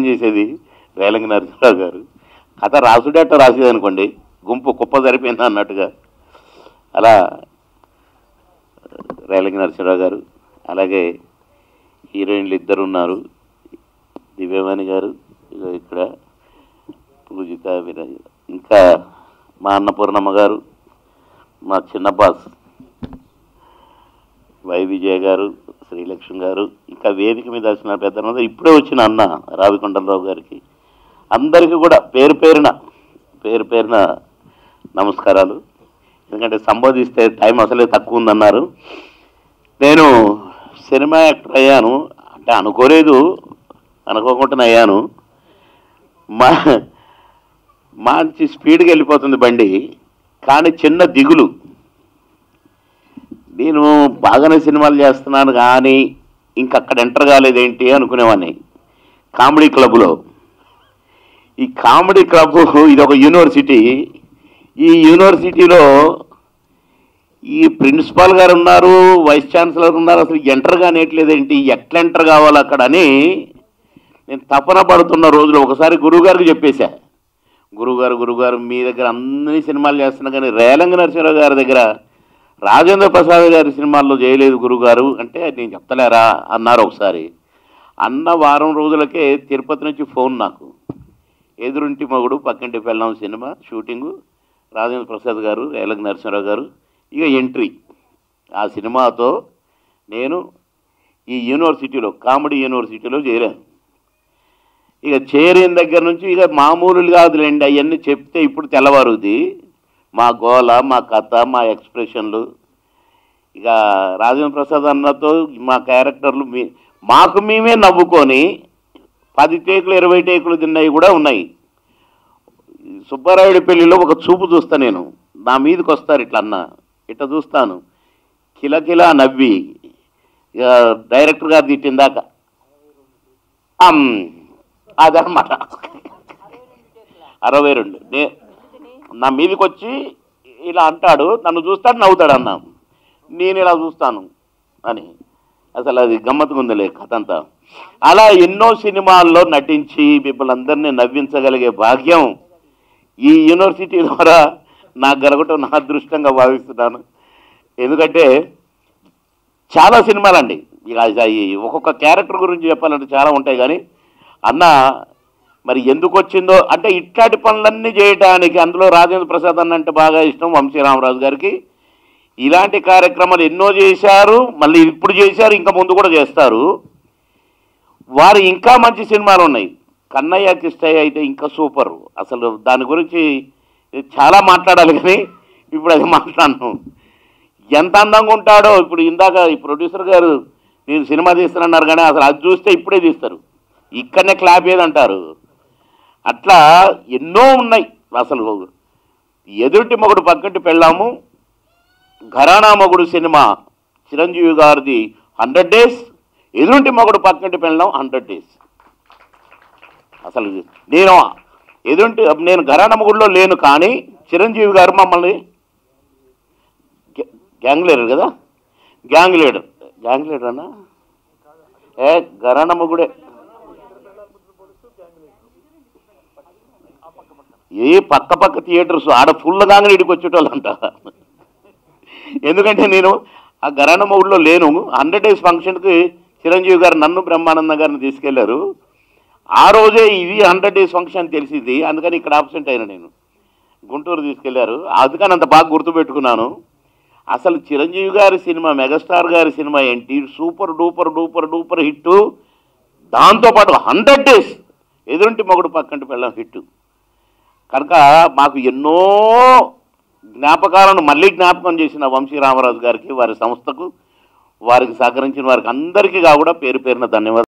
చేసేది రేలంగి నరసింహరావు గారు కథ రాసుడేట రాసేది అనుకోండి గుంపు కుప్ప సరిపోయింది అన్నట్టుగా అలా రేలంగి నరసింహరావు గారు అలాగే హీరోయిన్లు ఇద్దరు ఉన్నారు దివ్యవాణి గారు ఇగో ఇక్కడ పూజిత విరాజ్ ఇంకా మా అన్నపూర్ణమ్మ గారు మా చిన్న బాస్ వై విజయ్ గారు శ్రీలక్ష్మి గారు ఇంకా వేదిక మీద వచ్చిన పెద్ద ఇప్పుడే వచ్చిన అన్న రావికొండలరావు గారికి అందరికీ కూడా పేరు పేరున పేరు పేరున నమస్కారాలు ఎందుకంటే సంబోధిస్తే టైం అసలే తక్కువ ఉందన్నారు నేను సినిమా యాక్టర్ అయ్యాను అంటే అనుకోలేదు అనుకోకుండా అయ్యాను మా మంచి స్పీడ్గా వెళ్ళిపోతుంది బండి కానీ చిన్న దిగులు నేను బాగానే సినిమాలు చేస్తున్నాను కానీ ఇంకక్కడ ఎంటర్ కాలేదేంటి అనుకునేవాడిని కామెడీ క్లబ్లో ఈ కామెడీ క్లబ్ ఇది ఒక యూనివర్సిటీ ఈ యూనివర్సిటీలో ఈ ప్రిన్సిపాల్ గారు ఉన్నారు వైస్ ఛాన్సలర్ ఉన్నారు అసలు ఎంటర్ కానేట్లేదేంటి ఎట్లా ఎంటర్ కావాలి అక్కడ అని నేను తపన పడుతున్న రోజులు ఒకసారి గురువుగారికి చెప్పేశా గురువుగారు గురువుగారు మీ దగ్గర అన్ని సినిమాలు చేస్తున్నా కానీ రేలంగ నరసింహరావు గారి దగ్గర రాజేంద్ర ప్రసాద్ గారి సినిమాల్లో చేయలేదు గురుగారు అంటే నేను చెప్తలేరా అన్నారు ఒకసారి అన్న వారం రోజులకే తిరుపతి నుంచి ఫోన్ నాకు ఎదురుంటి మగుడు పక్కింటి పెళ్ళాం సినిమా షూటింగు రాజేంద్ర ప్రసాద్ గారు రేలంగ నరసింహరావు గారు ఇక ఎంట్రీ ఆ సినిమాతో నేను ఈ యూనివర్సిటీలో కామెడీ యూనివర్సిటీలో చేరాను ఇక చేరిన దగ్గర నుంచి ఇక మామూలు కాదులేండి అవన్నీ చెప్తే ఇప్పుడు తెల్లవారుది మా గోల మా కథ మా ఎక్స్ప్రెషన్లు ఇక రాజేంద్ర ప్రసాద్ అన్నతో మా క్యారెక్టర్లు మీ మాకు మేమే నవ్వుకొని పది టేకులు ఇరవై టేకులు తిన్నవి కూడా ఉన్నాయి సుబ్బారాయుడి పెళ్లిలో ఒక చూపు చూస్తా నేను నా మీదకి వస్తారు ఇట్లా అన్న ఇట్లా చూస్తాను కిలకిలా నవ్వి ఇక డైరెక్టర్ గారు తిట్టిందాక అమ్, అదనమాట అరవై రెండు నే నా మీదకి వచ్చి ఇలా అంటాడు నన్ను చూస్తాడు నవ్వుతాడు అన్న నేను ఇలా చూస్తాను అని అసలు అది గమ్మత్తుగా ఉందిలే కథ అంతా అలా ఎన్నో సినిమాల్లో నటించి మిమ్మల్ని అందరినీ నవ్వించగలిగే భాగ్యం ఈ యూనివర్సిటీ ద్వారా నాకు కలగటం నా అదృష్టంగా భావిస్తున్నాను ఎందుకంటే చాలా సినిమాలండి ఇక అది- ఈ ఒక్కొక్క క్యారెక్టర్ గురించి చెప్పాలంటే చాలా ఉంటాయి కానీ అన్న మరి ఎందుకు వచ్చిందో అంటే ఇట్లాంటి పనులన్నీ చేయడానికి అందులో రాజేంద్ర ప్రసాద్ అన్న అంటే బాగా ఇష్టం వంశీరామరాజు గారికి ఇలాంటి కార్యక్రమాలు ఎన్నో చేశారు మళ్ళీ ఇప్పుడు చేశారు ఇంకా ముందు కూడా చేస్తారు వారు ఇంకా మంచి సినిమాలు ఉన్నాయి కన్నయ్య కిష్టయ్య అయితే ఇంకా సూపర్ అసలు దాని గురించి చాలా మాట్లాడాలి కానీ ఇప్పుడు అది మాట్లాడను ఎంత అందంగా ఉంటాడో ఇప్పుడు ఇందాక ఈ ప్రొడ్యూసర్ గారు నేను సినిమా తీస్తానన్నారు కానీ అసలు అది చూస్తే ఇప్పుడే తీస్తారు ఇక్కడనే క్లాప్ ఏదంటారు అట్లా ఎన్నో ఉన్నాయి అసలు ఎదుటి మొగుడు పక్కటి పెళ్ళాము ఘరానా మొగుడు సినిమా చిరంజీవి గారిది హండ్రెడ్ డేస్ ఎదురుంటి మొగుడు పక్కటి పెళ్ళాం హండ్రెడ్ డేస్ అసలు నేను ఎదుంటి నేను ఘరానా మొగుడులో లేను కానీ చిరంజీవి గారు మమ్మల్ని గ్యా- గ్యాంగ్ లీడర్ కదా గ్యాంగ్ లీడర్ గ్యాంగ్ లీడర్ అన్నా ఏ ఘరానా మొగుడే ఏ పక్క పక్క థియేటర్స్ ఆడ ఫుల్ కాగానే ఇడికి వచ్చేటోళ్ళంట ఎందుకంటే నేను ఆ గరాణ మౌడ్లో లేను హండ్రెడ్ డేస్ ఫంక్షన్కి చిరంజీవి గారు నన్ను బ్రహ్మానందం గారిని తీసుకెళ్లారు ఆ రోజే ఇది హండ్రెడ్ డేస్ ఫంక్షన్ తెలిసింది అందుకని ఇక్కడ ఆబ్సెంట్ అయినా నేను గుంటూరు తీసుకెళ్లారు అందుకని అంత బాగా గుర్తుపెట్టుకున్నాను అసలు చిరంజీవి గారి సినిమా మెగాస్టార్ గారి సినిమా ఏంటి super duper duper duper hit దాంతోపాటు హండ్రెడ్ డేస్ ఎదురుంటి మొగుడు పక్కంటి పెళ్ళం హిట్ కనుక మాకు ఎన్నో జ్ఞాపకాలను మళ్ళీ జ్ఞాపకం చేసిన వంశీ రామరాజు గారికి వారి సంస్థకు వారికి సహకరించిన వారికి అందరికీ కూడా పేరు పేరున ధన్యవాదాలు